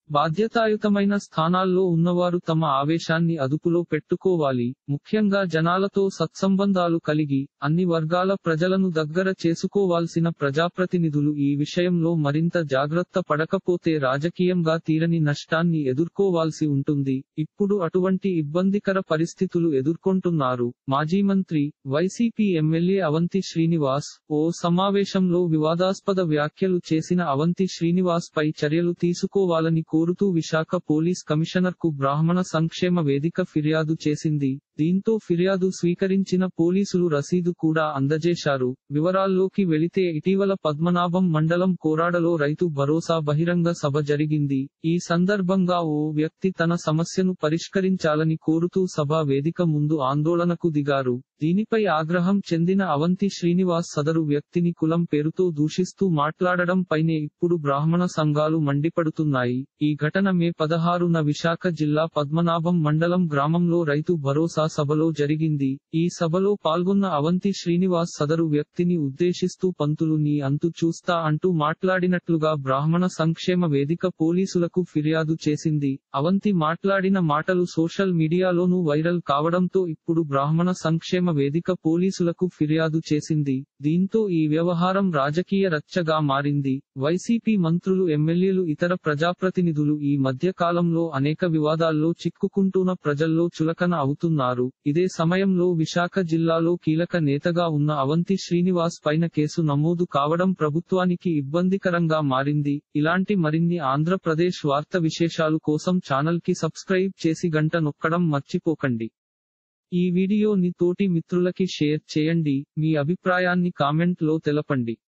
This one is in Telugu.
బాధ్యతాయుతమైన స్థానాల్లో ఉన్నవారు తమ ఆవేశాన్ని అదుపులో పెట్టుకోవాలి ముఖ్యంగా జనాలతో సత్సంబంధాలు కలిగి అన్ని వర్గాల ప్రజలను దగ్గర చేసుకోవాల్సిన ప్రజాప్రతినిధులు ఈ విషయంలో మరింత జాగ్రత్త పడకపోతే రాజకీయంగా తీరని నష్టాన్ని ఎదుర్కోవాల్సి ఉంటుంది ఇప్పుడు అటువంటి ఇబ్బందికర పరిస్థితులు ఎదుర్కొంటున్నారు మాజీ మంత్రి వైసీపీ ఎమ్మెల్యే అవంతి శ్రీనివాస్ ఓ సమావేశంలో వివాదాస్పద వ్యాఖ్యలు చేసిన అవంతి శ్రీనివాస్ పై చర్యలు తీసుకోవాలని కోరుతూ విశాఖ పోలీస్ కమిషనర్ కు బ్రాహ్మణ సంక్షేమ వేదిక ఫిర్యాదు చేసింది దీంతో ఫిర్యాదు స్వీకరించిన పోలీసులు రసీదు కూడా అందజేశారు వివరాల్లోకి వెళితే ఇటీవల పద్మనాభం మండలం కోరాడలో రైతు భరోసా బహిరంగ సభ జరిగింది ఈ సందర్భంగా ఓ వ్యక్తి తన సమస్యను పరిష్కరించాలని కోరుతూ సభా వేదిక ముందు ఆందోళనకు దిగారు దీనిపై ఆగ్రహం చెందిన అవంతి శ్రీనివాస్ సదరు వ్యక్తిని కులం పేరుతో దూషిస్తూ మాట్లాడడం పైనే ఇప్పుడు బ్రాహ్మణ సంఘాలు మండిపడుతున్నాయి ఈ ఘటన మే పదహారున విశాఖ జిల్లా పద్మనాభం మండలం గ్రామంలో రైతు భరోసా సభలో జరిగింది ఈ సభలో పాల్గొన్న అవంతి శ్రీనివాస్ సదరు వ్యక్తిని ఉద్దేశిస్తూ పంతులు నీ అంతు చూస్తా అంటూ మాట్లాడినట్లుగా బ్రాహ్మణ సంక్షేమ వేదిక పోలీసులకు ఫిర్యాదు చేసింది అవంతి మాట్లాడిన మాటలు సోషల్ మీడియాలోనూ వైరల్ కావడంతో ఇప్పుడు బ్రాహ్మణ సంక్షేమ వేదిక పోలీసులకు ఫిర్యాదు చేసింది దీంతో ఈ వ్యవహారం రాజకీయ రచ్చగా మారింది వైసీపీ మంత్రులు ఎమ్మెల్యేలు ఇతర ప్రజాప్రతినిధులు ఈ మధ్య కాలంలో అనేక వివాదాల్లో చిక్కుకుంటున్న ప్రజల్లో చులకన అవుతున్నారు ఇదే సమయంలో విశాఖ జిల్లాలో కీలక నేతగా ఉన్న అవంతి శ్రీనివాస్ పైన కేసు నమోదు కావడం ప్రభుత్వానికి ఇబ్బందికరంగా మారింది ఇలాంటి మరిన్ని ఆంధ్రప్రదేశ్ వార్త విశేషాలు కోసం ఛానల్ కి సబ్స్క్రైబ్ చేసి గంట నొక్కడం మర్చిపోకండి ఈ వీడియోని తోటి మిత్రులకి షేర్ చేయండి మీ అభిప్రాయాన్ని కామెంట్ లో తెలపండి